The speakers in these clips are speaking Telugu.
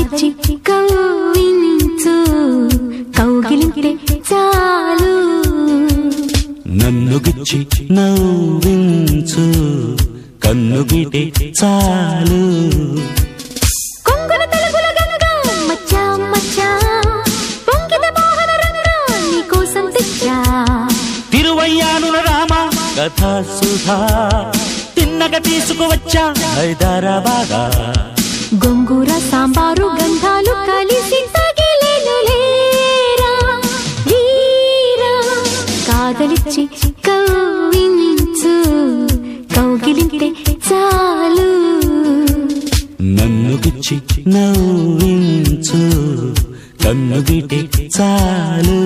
కాదలిచ్చి కవ్వించు కౌగిలింటే చాలు నన్ను గిచ్చి నవ్వించు కన్ను గీటే చాలు కొంగుల తెలుగుల గంగ మచ్చా మచ్చా పొంగిన మోహన రంగ నీకోసం తెచ్చా తిరువయ్యాను రామ కథా సుధా తిన్నగ తీసుకువచ్చా హైదరాబాదా గొంగూర సాంబారు గంధాలు కలిసి తగిలేను లేరా వీరా కాదలిచ్చి కవ్వించు కౌగిలింటే చాలు నన్ను గిచ్చి నవ్వించు కన్ను గీటే చాలు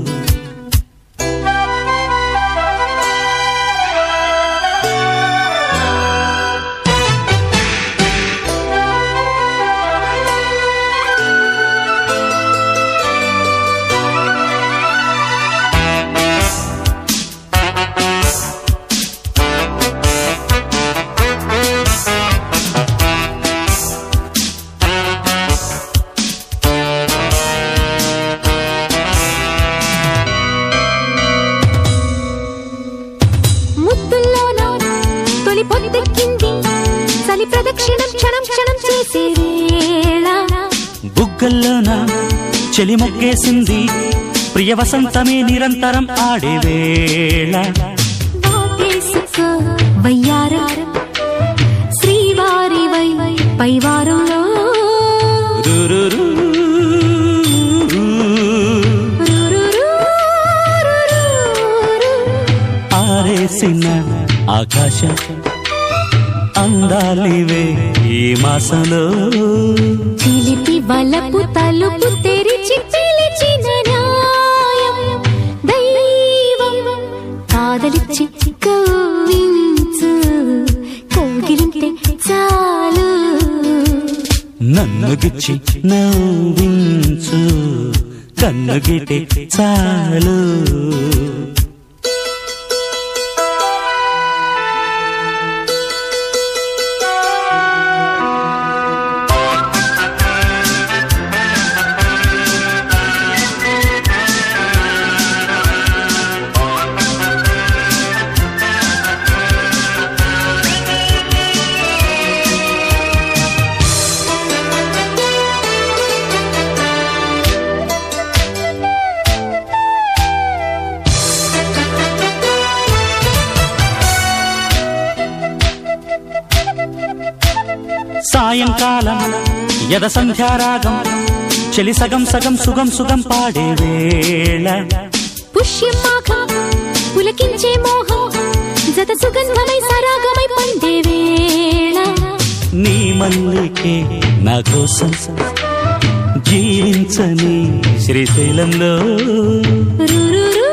ముద్దుల్లోన తొలి పొద్దెక్కింది చలి ప్రదక్షిణం క్షణం క్షణం చేసే వేళ బుగ్గల్లోన చెలి మొగ్గేసింది ప్రియ వసంతమే నిరంతరం ఆడే వేళ వాటేసుకో వయ్యారం శ్రీవారి వై పైవారంలో రురురు. ఆరేసిన ఆకాశం అందాలివే ఈ మాసంలో చిలిపి వలపు తలుపు తెరిచి పిలిచిన న్యాయం దైవం కాదలిచ్చి కవ్వించు కౌగిలింటే చాలు నన్ను గిచ్చి నవ్వించు కన్ను గిటే చాలు సాయంకాలం యద సంధ్యారాగం చెలి సగం సగం సుగం సుగం పాడే వేళ పుష్యమాఘం పులకించే మోహం జత సుగంధమై సరాగమై పండే వేళ నీ మల్లికే నా కోసం జీవించని శ్రీశైలంలో రురురు,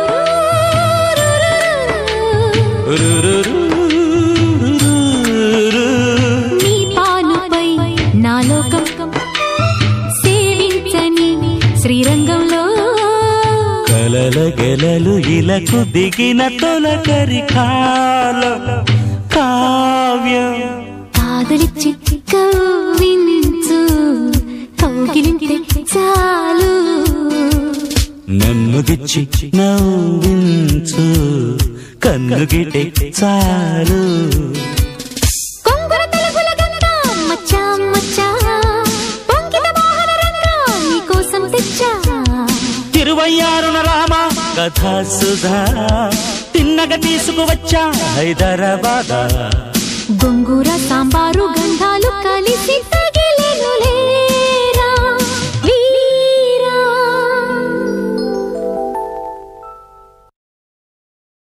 రురురు. రురురు. నీ పానుపై నా లోకం సేవించని శ్రీరంగంలో కలల గెలలు ఇలకు దిగిన తొలకరి కాలం కావ్యం కాదలిచ్చి కవ్వించు కౌగిలింటే చాలు నన్ను గిచ్చి నవ్వించు కన్ను గిటే చాలు కొంగుల తెలుగుల గంగ మచ్చా మచ్చా పొంగిన మోహన రంగ నీకోసం తెచ్చా తిరువయ్యారున రామ కథా సుధా తిన్నగ తీసుకువచ్చా హైదరాబాదా గొంగూర సాంబారు గంధాలు కలిసి